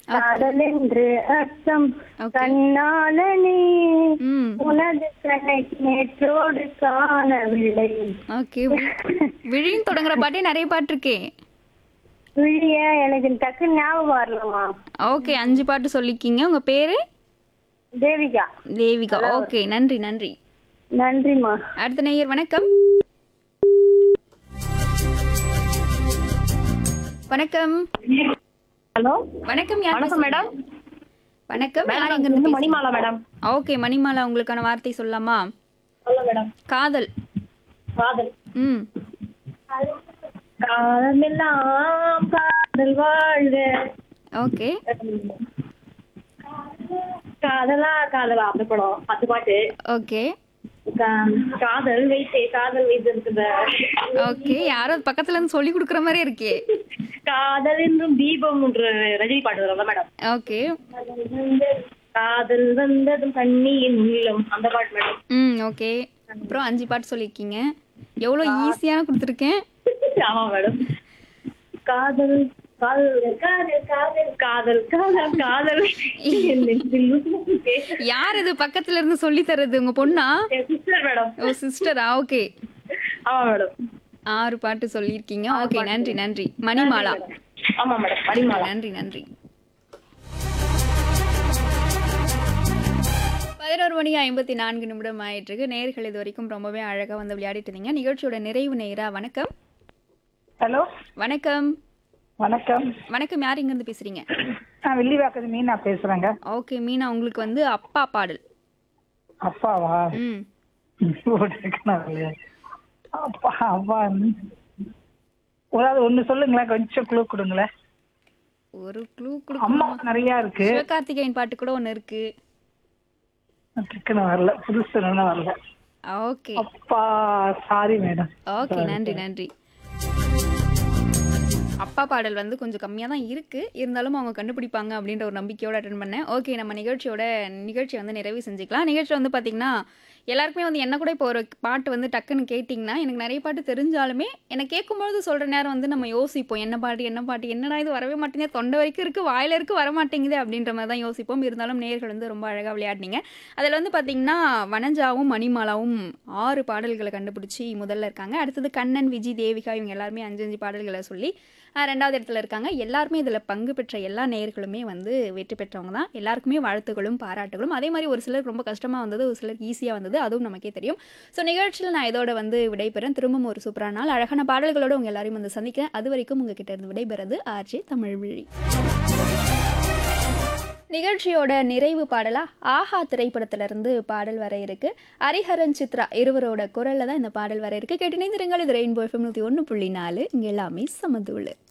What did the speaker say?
காதல் என்று அர்த்தம் Okay. கண்ணாளனே ம் உனது கண்ணை நேற்றோடு காணவில்லை ஓகே விழின்னு தொடங்குற பாட்டே நிறைய பாட்டு இருக்கே விழிய எனக்கு டக்கு ஞாபகம் வரலமா ஓகே அஞ்சு பாட்டு சொல்லிக்கிங்க உங்க பேரு தேவிகா தேவிகா ஓகே நன்றி நன்றி நன்றிமா அடுத்த நேயர் வணக்கம் வணக்கம் ஹலோ வணக்கம் யார் வணக்கம் பேசுறீங்க? மேடம். வணக்கம் யார் மேடம் எங்க இருந்து இருந்து மணிமாலா மேடம் ஓகே மணிமாலா உங்களுக்கான வார்த்தை சொல்லலாமா சொல்ல மேடம் காதல் காதல் ம் காலமெல்லாம் காதல் வாழ்க ஓகே காதலா காதலா அந்த படம் பத்து பாட்டு ஓகே கா- காதல் வைத்தே காதல் வைத்து இருக்குது ஓகே யாரோ பக்கத்துல இருந்து சொல்லி கொடுக்குற மாதிரி இருக்கே காதல் என்றும் தீபம் என்று ரஜினி பாட்டு வரும்ல மேடம் ஓகே காதல் வந்ததும் கண்ணியின் உள்ளம் அந்த பாட்டு மேடம் ம் ஓகே அப்புறம் அஞ்சு பாட்டு சொல்லியிருக்கீங்க எவ்வளோ ஈஸியான கொடுத்துருக்கேன் ஆமா மேடம் காதல் காதல் காதல் காதல் காதல் காதல் காதல் என் நெஞ்சில் பேச- யார் இது பக்கத்துல இருந்து சொல்லி தர்றது உங்க பொண்ணா என் sister மேடம் ஓ சிஸ்டரா ஓகே ஆமா மேடம் ஆறு பாட்டு சொல்லியிருக்கீங்க ஓகே நன்றி நன்றி மணிமாலா ஆமா மேடம் மணிமாலா நன்றி நன்றி பதினோரு மணி ஐம்பத்தி நான்கு நிமிடம் ஆயிட்டு இருக்கு நேர்கள் இது வரைக்கும் ரொம்பவே அழகா வந்து விளையாடிட்டு இருந்தீங்க நிகழ்ச்சியோட நிறைவு நேரா வணக்கம் ஹலோ வணக்கம் வணக்கம் வணக்கம் யார் இங்க இருந்து பேசுறீங்க நான் வில்லிவாக்கத்து மீனா பேசுறேங்க ஓகே மீனா உங்களுக்கு வந்து அப்பா பாடல் அப்பாவா ம் போட்டிருக்கேன் அப்பா அப்பா ஏதாவது ஒண்ணு சொல்லுங்களேன் கொஞ்சம் குழு கொடுங்களேன் ஒரு க்ளூ அம்மா கொடுக்கணும் நிறைய இருக்கு சிவகார்த்திகேயன் பாட்டு கூட ஒன்று இருக்கு டக்குன்னு வரல புதுசு ஒன்றும் வரல ஓகே அப்பா சாரி மேடம் ஓகே நன்றி நன்றி அப்பா பாடல் வந்து கொஞ்சம் கம்மியாக தான் இருக்கு இருந்தாலும் அவங்க கண்டுபிடிப்பாங்க அப்படின்ற ஒரு நம்பிக்கையோட அட்டன் பண்ணேன் ஓகே நம்ம நிகழ்ச்சியோட நிகழ்ச்சி வந்து நிறைவு செஞ்சுக்கலாம் நிகழ்ச்சி வந்து பார்த்தீங்கன்னா எல்லாருக்குமே வந்து என்ன கூட இப்போ ஒரு பாட்டு வந்து டக்குன்னு கேட்டிங்கன்னா எனக்கு நிறைய பாட்டு தெரிஞ்சாலுமே எனக்கு கேட்கும்பொழுது சொல்கிற நேரம் வந்து நம்ம யோசிப்போம் என்ன பாட்டு என்ன பாட்டு என்னடா இது வரவே மாட்டேங்குது தொண்டை வரைக்கும் இருக்குது வாயில இருக்கு வர மாட்டேங்குது அப்படின்ற மாதிரி தான் யோசிப்போம் இருந்தாலும் நேர்கள் வந்து ரொம்ப அழகாக விளையாடினீங்க அதில் வந்து பார்த்தீங்கன்னா வனஜாவும் மணிமாலாவும் ஆறு பாடல்களை கண்டுபிடிச்சி முதல்ல இருக்காங்க அடுத்தது கண்ணன் விஜய் தேவிகா இவங்க எல்லாருமே அஞ்சு அஞ்சு பாடல்களை சொல்லி ஆஹ், ரெண்டாவது இடத்துல இருக்காங்க எல்லாருமே இதில் பங்கு பெற்ற எல்லா நேயர்களுமே வந்து வெற்றி பெற்றவங்க தான் எல்லாருக்குமே வாழ்த்துக்களும் பாராட்டுகளும் அதே மாதிரி ஒரு சிலருக்கு ரொம்ப கஷ்டமாக வந்தது ஒரு சிலருக்கு ஈஸியாக வந்தது அதுவும் நமக்கே தெரியும் ஸோ நிகழ்ச்சியில் நான் இதோட வந்து விடைபெறேன் திரும்பவும் ஒரு சூப்பரான நாள் அழகான பாடல்களோட உங்கள் எல்லாரையும் வந்து சந்திக்கிறேன் அது வரைக்கும் உங்ககிட்ட இருந்து விடைபெறது ஆர்ஜே தமிழ்விழி நிகழ்ச்சியோட நிறைவு பாடலா ஆஹா திரைப்படத்திலிருந்து பாடல் வர இருக்கு ஹரிஹரன் சித்ரா இருவரோட குரல்ல தான் இந்த பாடல் வர இருக்கு கேட்டு இணைந்திருங்கள் இது ரெயின்போ எஃப்எம் நூற்றி ஒன்று புள்ளி நாலு இங்கே எல்லாமே சமதுள்ளு